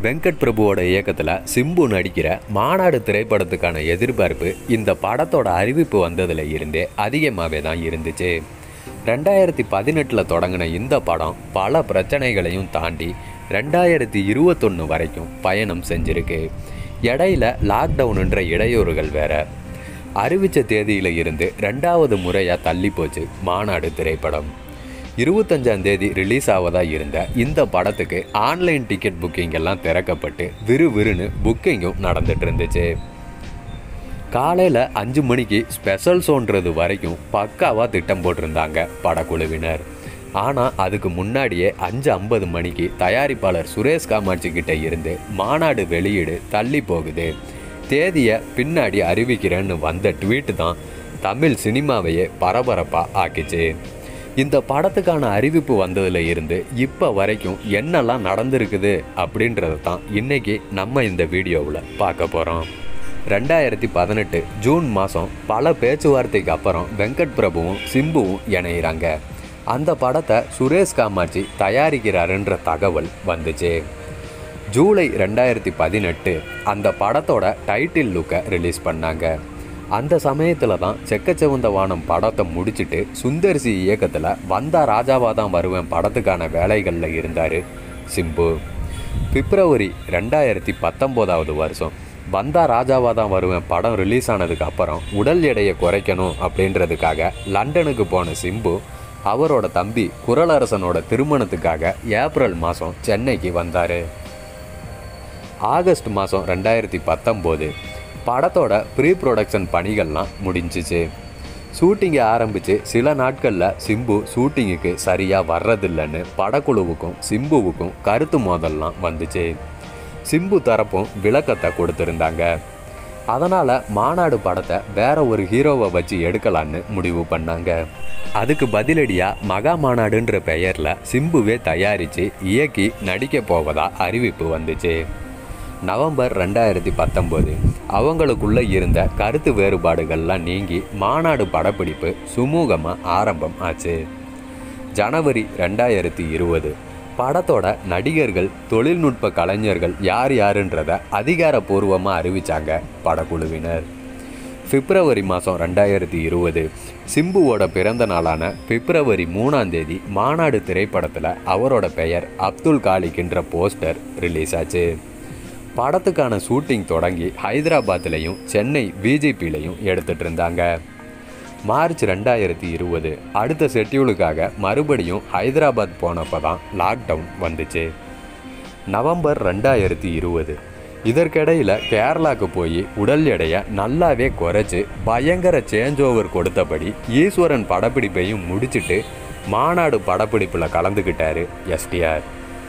வெங்கட் பிரபுவோட இயக்கத்தில் சிம்பு நடிக்கிற மாநாடு திரைப்படத்துக்கான எதிர்பார்ப்பு இந்த படத்தோட அறிவிப்பு வந்ததுல இருந்தே அதிகமாகவே தான் இருந்துச்சு ரெண்டாயிரத்தி பதினெட்டில் தொடங்கின இந்த படம் பல பிரச்சனைகளையும் தாண்டி ரெண்டாயிரத்தி இருபத்தொன்று வரைக்கும் பயணம் செஞ்சிருக்கு இடையில லாக்டவுனுன்ற இடையூறுகள் வேற அறிவித்த தேதியில இருந்து ரெண்டாவது முறையாக தள்ளி போச்சு மாநாடு திரைப்படம் இருபத்தஞ்சாம் தேதி ரிலீஸ் ஆவதா இருந்த இந்த படத்துக்கு ஆன்லைன் டிக்கெட் புக்கிங் எல்லாம் திறக்கப்பட்டு விறுவிறுன்னு புக்கிங்கும் நடந்துட்டு இருந்துச்சு காலையில் அஞ்சு மணிக்கு ஸ்பெஷல் ஷோன்றது வரைக்கும் பக்காவாக திட்டம் போட்டிருந்தாங்க படக்குழுவினர் ஆனால் அதுக்கு முன்னாடியே அஞ்சு ஐம்பது மணிக்கு தயாரிப்பாளர் சுரேஷ் காமாட்சி கிட்ட இருந்து மாநாடு வெளியீடு தள்ளி போகுது தேதியை பின்னாடி அறிவிக்கிறேன்னு வந்த ட்வீட் தான் தமிழ் சினிமாவையே பரபரப்பாக ஆக்கிச்சு இந்த படத்துக்கான அறிவிப்பு வந்ததுல இருந்து இப்போ வரைக்கும் என்னெல்லாம் நடந்திருக்குது அப்படின்றத தான் இன்னைக்கு நம்ம இந்த வீடியோவில் பார்க்க போகிறோம் ரெண்டாயிரத்தி பதினெட்டு ஜூன் மாதம் பல பேச்சுவார்த்தைக்கு அப்புறம் வெங்கட் பிரபுவும் சிம்புவும் இணையிறாங்க அந்த படத்தை சுரேஷ் காமாட்சி தயாரிக்கிறாருன்ற தகவல் வந்துச்சு ஜூலை ரெண்டாயிரத்தி பதினெட்டு அந்த படத்தோட டைட்டில் லுக்கை ரிலீஸ் பண்ணாங்க அந்த சமயத்தில் தான் செக்கச்செவந்த வானம் படத்தை முடிச்சிட்டு சுந்தர்சி இயக்கத்தில் வந்தா ராஜாவா தான் வருவேன் படத்துக்கான வேலைகளில் இருந்தார் சிம்பு பிப்ரவரி ரெண்டாயிரத்தி பத்தொம்போதாவது வருஷம் வந்தா ராஜாவா தான் வருவேன் படம் ரிலீஸ் ஆனதுக்கு அப்புறம் உடல் எடையை குறைக்கணும் அப்படின்றதுக்காக லண்டனுக்கு போன சிம்பு அவரோட தம்பி குரலரசனோட திருமணத்துக்காக ஏப்ரல் மாதம் சென்னைக்கு வந்தார் ஆகஸ்ட் மாதம் ரெண்டாயிரத்தி பத்தொம்போது படத்தோட ப்ரீ ப்ரொடக்ஷன் பணிகள்லாம் முடிஞ்சிச்சு ஷூட்டிங்கை ஆரம்பித்து சில நாட்களில் சிம்பு ஷூட்டிங்குக்கு சரியாக வர்றதில்லைன்னு படக்குழுவுக்கும் சிம்புவுக்கும் கருத்து மோதல்லாம் வந்துச்சு சிம்பு தரப்பும் விளக்கத்தை கொடுத்துருந்தாங்க அதனால் மாநாடு படத்தை வேற ஒரு ஹீரோவை வச்சு எடுக்கலான்னு முடிவு பண்ணாங்க அதுக்கு பதிலடியாக மகா மாநாடுன்ற பெயரில் சிம்புவே தயாரித்து இயக்கி நடிக்க போவதா அறிவிப்பு வந்துச்சு நவம்பர் ரெண்டாயிரத்தி பத்தொம்போது அவங்களுக்குள்ள இருந்த கருத்து வேறுபாடுகள்லாம் நீங்கி மாநாடு படப்பிடிப்பு சுமூகமாக ஆரம்பம் ஆச்சு ஜனவரி ரெண்டாயிரத்தி இருபது படத்தோட நடிகர்கள் தொழில்நுட்ப கலைஞர்கள் யார் யாருன்றத அதிகாரப்பூர்வமாக அறிவிச்சாங்க படக்குழுவினர் பிப்ரவரி மாதம் ரெண்டாயிரத்தி இருபது சிம்புவோட பிறந்த நாளான பிப்ரவரி மூணாம் தேதி மாநாடு திரைப்படத்தில் அவரோட பெயர் அப்துல் காலிக்ன்ற போஸ்டர் ரிலீஸ் ஆச்சு படத்துக்கான ஷூட்டிங் தொடங்கி ஹைதராபாத்லேயும் சென்னை விஜிபிலையும் எடுத்துட்டு இருந்தாங்க மார்ச் ரெண்டாயிரத்தி இருபது அடுத்த ஷெட்யூலுக்காக மறுபடியும் ஹைதராபாத் போனப்போ தான் லாக்டவுன் வந்துச்சு நவம்பர் ரெண்டாயிரத்தி இருபது இதற்கிடையில் கேரளாவுக்கு போய் உடல் எடையை நல்லாவே குறைச்சி பயங்கர சேஞ்ச் ஓவர் கொடுத்தபடி ஈஸ்வரன் படப்பிடிப்பையும் முடிச்சிட்டு மாநாடு படப்பிடிப்பில் கலந்துக்கிட்டாரு எஸ்டிஆர்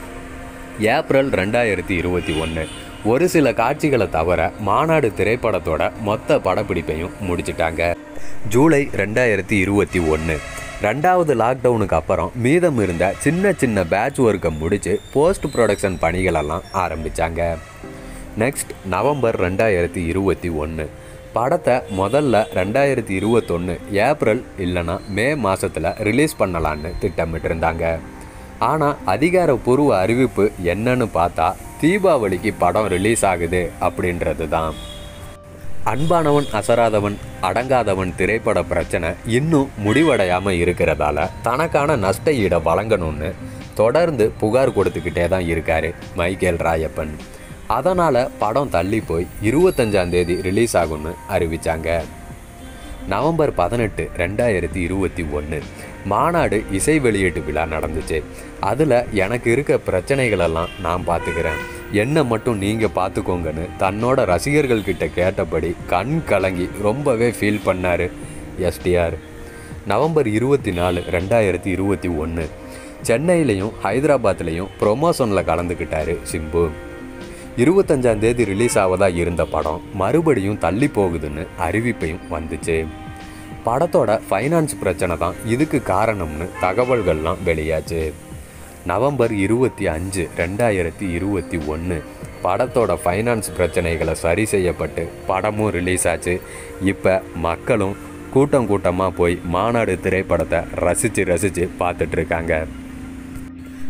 ஏப்ரல் ரெண்டாயிரத்தி இருபத்தி ஒன்று ஒரு சில காட்சிகளை தவிர மாநாடு திரைப்படத்தோட மொத்த படப்பிடிப்பையும் முடிச்சிட்டாங்க ஜூலை ரெண்டாயிரத்தி இருபத்தி ஒன்று ரெண்டாவது லாக்டவுனுக்கு அப்புறம் மீதம் இருந்த சின்ன சின்ன பேட்ச் ஒர்க்கை முடித்து போஸ்ட் ப்ரொடக்ஷன் பணிகளெல்லாம் ஆரம்பித்தாங்க நெக்ஸ்ட் நவம்பர் ரெண்டாயிரத்தி இருபத்தி ஒன்று படத்தை முதல்ல ரெண்டாயிரத்தி இருபத்தொன்று ஏப்ரல் இல்லைன்னா மே மாதத்தில் ரிலீஸ் பண்ணலான்னு திட்டமிட்டிருந்தாங்க ஆனால் அதிகாரப்பூர்வ அறிவிப்பு என்னன்னு பார்த்தா தீபாவளிக்கு படம் ரிலீஸ் ஆகுது அப்படின்றது தான் அன்பானவன் அசராதவன் அடங்காதவன் திரைப்பட பிரச்சனை இன்னும் முடிவடையாமல் இருக்கிறதால தனக்கான நஷ்ட ஈடை வழங்கணும்னு தொடர்ந்து புகார் கொடுத்துக்கிட்டே தான் இருக்காரு மைக்கேல் ராயப்பன் அதனால் படம் தள்ளி போய் இருபத்தஞ்சாம் தேதி ரிலீஸ் ஆகும்னு அறிவிச்சாங்க நவம்பர் பதினெட்டு ரெண்டாயிரத்தி இருபத்தி ஒன்று மாநாடு இசை வெளியீட்டு விழா நடந்துச்சு அதில் எனக்கு இருக்க பிரச்சனைகளெல்லாம் நான் பார்த்துக்கிறேன் என்ன மட்டும் நீங்கள் பார்த்துக்கோங்கன்னு தன்னோட ரசிகர்கள் கிட்ட கேட்டபடி கண் கலங்கி ரொம்பவே ஃபீல் பண்ணார் எஸ்டிஆர் நவம்பர் இருபத்தி நாலு ரெண்டாயிரத்தி இருபத்தி ஒன்று சென்னையிலையும் ஹைதராபாத்லேயும் ப்ரொமோஷனில் கலந்துக்கிட்டாரு சிம்பு இருபத்தஞ்சாம் தேதி ரிலீஸ் ஆவதா இருந்த படம் மறுபடியும் தள்ளி போகுதுன்னு அறிவிப்பையும் வந்துச்சு படத்தோட ஃபைனான்ஸ் பிரச்சனை தான் இதுக்கு காரணம்னு தகவல்கள்லாம் வெளியாச்சு நவம்பர் இருபத்தி அஞ்சு ரெண்டாயிரத்தி இருபத்தி ஒன்று படத்தோட ஃபைனான்ஸ் பிரச்சனைகளை சரி செய்யப்பட்டு படமும் ரிலீஸ் ஆச்சு இப்போ மக்களும் கூட்டம் கூட்டமாக போய் மாநாடு திரைப்படத்தை ரசித்து ரசித்து பார்த்துட்ருக்காங்க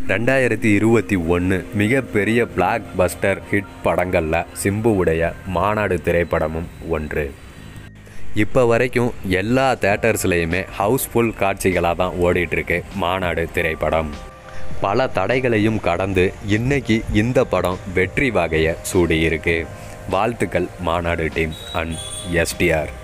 ரெண்டாயிரத்தி இருபத்தி ஒன்று மிகப்பெரிய பிளாக் பஸ்டர் ஹிட் படங்களில் சிம்புவுடைய மாநாடு திரைப்படமும் ஒன்று இப்போ வரைக்கும் எல்லா தேட்டர்ஸ்லேயுமே ஹவுஸ்ஃபுல் காட்சிகளாக தான் ஓடிட்டுருக்கு மாநாடு திரைப்படம் பல தடைகளையும் கடந்து இன்னைக்கு இந்த படம் வெற்றி வகையை சூடியிருக்கு வாழ்த்துக்கள் மாநாடு டீம் அண்ட் எஸ்டிஆர்